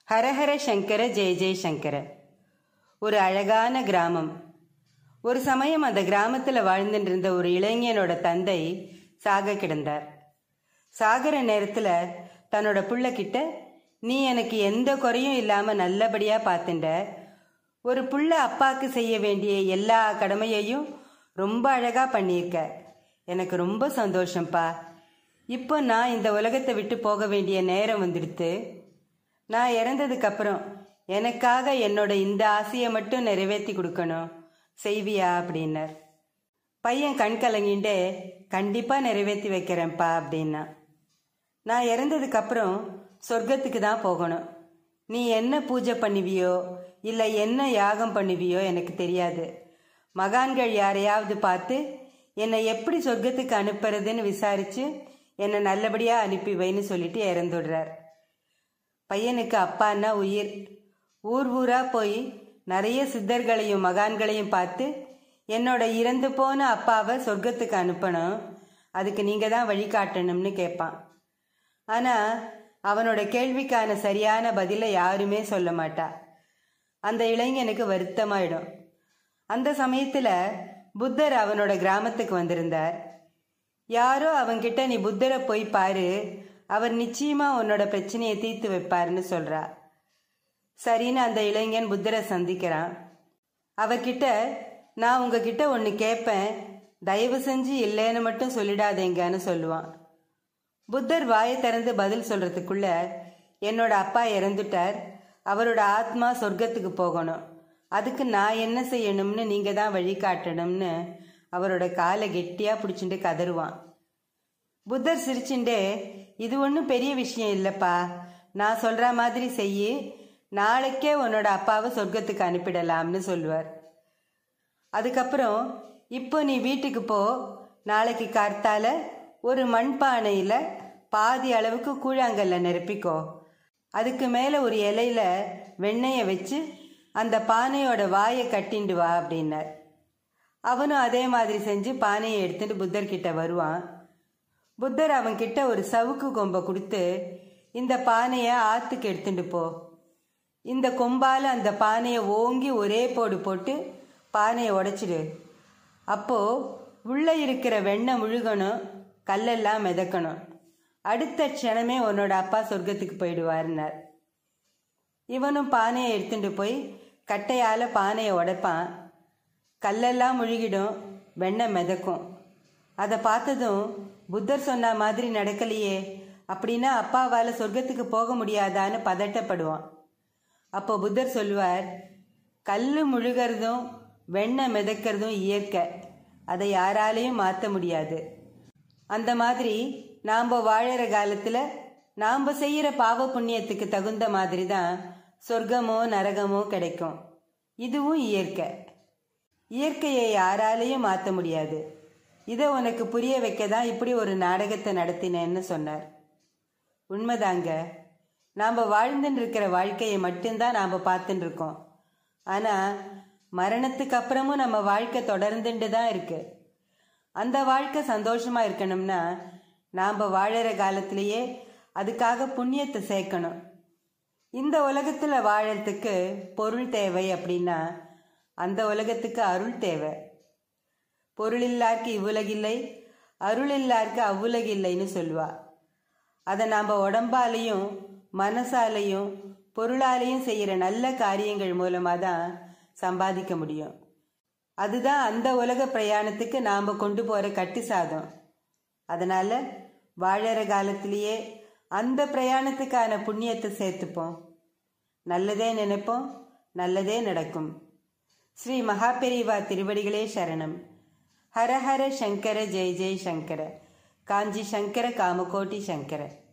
ஹரஹர சங்கர ஜெய ஜெய சங்கர ஒரு அழகான கிராமம் ஒரு சமயம் அந்த கிராமத்தில் வாழ்ந்துட்டு இருந்த ஒரு இளைஞனோட தந்தை சாக கிடந்தார் சாகிற நேரத்தில் தன்னோட புள்ளக்கிட்ட நீ எனக்கு எந்த குறையும் இல்லாமல் நல்லபடியாக பார்த்துட்ட ஒரு புள்ள அப்பாவுக்கு செய்ய வேண்டிய எல்லா கடமையையும் ரொம்ப அழகாக பண்ணியிருக்க எனக்கு ரொம்ப சந்தோஷம்ப்பா இப்போ நான் இந்த உலகத்தை விட்டு போக வேண்டிய நேரம் வந்துடுத்து நான் இறந்ததுக்கு அப்புறம் எனக்காக என்னோட இந்த ஆசையை மட்டும் நிறைவேற்றி கொடுக்கணும் செய்வியா அப்படின்னார் பையன் கண் கலங்கிண்டே கண்டிப்பாக நிறைவேற்றி வைக்கிறேன்ப்பா அப்படின்னா நான் இறந்ததுக்கு அப்புறம் சொர்க்கத்துக்கு தான் போகணும் நீ என்ன பூஜை பண்ணுவியோ இல்லை என்ன யாகம் பண்ணுவியோ எனக்கு தெரியாது மகான்கள் யாரையாவது பார்த்து என்னை எப்படி சொர்க்கத்துக்கு அனுப்புறதுன்னு விசாரித்து என்னை நல்லபடியாக அனுப்பி வைன்னு சொல்லிட்டு இறந்துடுறார் பையனுக்கு அப்பான்னா உயிர் ஊர் ஊராக போய் நிறைய சித்தர்களையும் மகான்களையும் பார்த்து என்னோட இறந்து போன அப்பாவை சொர்க்கத்துக்கு அனுப்பணும் அதுக்கு நீங்கள் தான் வழிகாட்டணும்னு கேட்பான் ஆனால் அவனோட கேள்விக்கான சரியான பதிலை யாருமே சொல்ல மாட்டா அந்த இளைஞனுக்கு வருத்தமாயிடும் அந்த சமயத்தில் புத்தர் அவனோட கிராமத்துக்கு வந்திருந்தார் யாரோ அவன்கிட்ட நீ புத்தரை போய் பாரு அவர் நிச்சயமா உன்னோட பிரச்சனையை தீர்த்து வைப்பாருன்னு சொல்றா சரின்னு அந்த இளைஞன் புத்தரை சந்திக்கிறான் அவர்கிட்ட நான் உங்ககிட்ட ஒன்று கேட்பேன் தயவு செஞ்சு இல்லைன்னு மட்டும் சொல்லிடாதேங்கன்னு சொல்லுவான் புத்தர் வாயை திறந்து பதில் சொல்றதுக்குள்ள என்னோட அப்பா இறந்துட்டார் அவரோட ஆத்மா சொர்க்கத்துக்கு போகணும் அதுக்கு நான் என்ன செய்யணும்னு நீங்க தான் வழிகாட்டணும்னு அவரோட காலை கெட்டியா பிடிச்சிட்டு கதறுவான் புத்தர் சிரிச்சுண்டே இது ஒன்றும் பெரிய விஷயம் இல்லைப்பா நான் சொல்ற மாதிரி செய்யி நாளைக்கே உன்னோட அப்பாவை சொர்க்கத்துக்கு அனுப்பிடலாம்னு சொல்லுவார் அதுக்கப்புறம் இப்போ நீ வீட்டுக்கு போ நாளைக்கு கார்த்தால ஒரு மண்பானையில் பாதி அளவுக்கு கூழாங்கல்ல நிரப்பிக்கோ அதுக்கு மேலே ஒரு இலையில வெண்ணெயை வச்சு அந்த பானையோட வாயை கட்டிண்டு வா அப்படின்னார் அவனும் அதே மாதிரி செஞ்சு பானையை எடுத்துட்டு புத்தர்கிட்ட வருவான் புத்தர் அவன்கிட்ட ஒரு சவுக்கு கொம்பை கொடுத்து இந்த பானையை ஆற்றுக்கு எடுத்துட்டு போ இந்த கொம்பால் அந்த பானையை ஓங்கி ஒரே போடு போட்டு பானையை உடைச்சிடு அப்போ உள்ளே இருக்கிற வெண்ணெய் முழுகணும் கல்லெல்லாம் மிதக்கணும் அடுத்த க்ஷணமே உன்னோட அப்பா சொர்க்கத்துக்கு போயிடுவார்னார் இவனும் பானையை எடுத்துட்டு போய் கட்டையால் பானையை உடைப்பான் கல்லெல்லாம் முழுகிடும் வெண்ணெய் மிதக்கும் அதை பார்த்ததும் புத்தர் சொன்ன மாதிரி நடக்கலையே அப்படின்னா அப்பாவால் சொர்க்கத்துக்கு போக முடியாதான்னு பதட்டப்படுவான் அப்போ புத்தர் சொல்லுவார் கல் முழுகிறதும் வெண்ணெய் மிதக்கிறதும் இயற்கை அதை யாராலையும் மாற்ற முடியாது அந்த மாதிரி நாம் வாழற காலத்தில் நாம் செய்கிற பாவ புண்ணியத்துக்கு தகுந்த மாதிரி தான் சொர்க்கமோ நரகமோ கிடைக்கும் இதுவும் இயற்கை இயற்கையை யாராலையும் மாற்ற முடியாது இதை உனக்கு புரிய வைக்க தான் இப்படி ஒரு நாடகத்தை நடத்தினேன்னு சொன்னார் உண்மைதாங்க நாம் வாழ்ந்துட்டு இருக்கிற வாழ்க்கையை மட்டும்தான் நாம் பார்த்துட்டு இருக்கோம் ஆனால் மரணத்துக்கு அப்புறமும் நம்ம வாழ்க்கை தொடர்ந்துட்டு தான் இருக்கு அந்த வாழ்க்கை சந்தோஷமா இருக்கணும்னா நாம் வாழற காலத்திலேயே அதுக்காக புண்ணியத்தை சேர்க்கணும் இந்த உலகத்தில் வாழறதுக்கு பொருள் தேவை அப்படின்னா அந்த உலகத்துக்கு அருள் தேவை பொருள் இல்லாருக்கு இவ்வுலகில்லை அருள் இல்லாருக்கு அவ்வுலகில்லைன்னு சொல்லுவா அதை நாம் உடம்பாலையும் மனசாலையும் பொருளாலையும் செய்கிற நல்ல காரியங்கள் மூலமாக தான் சம்பாதிக்க முடியும் அதுதான் அந்த உலக பிரயாணத்துக்கு நாம் கொண்டு போகிற கட்டு சாதம் அதனால் வாழற காலத்திலேயே அந்த பிரயாணத்துக்கான புண்ணியத்தை சேர்த்துப்போம் நல்லதே நினைப்போம் நல்லதே நடக்கும் ஸ்ரீ மகாபெரிவா திருவடிகளே சரணம் ஹர ஹர சங்கர ஜெய ஜெய சங்கர காஞ்சி சங்கர காமகோட்டி சங்கர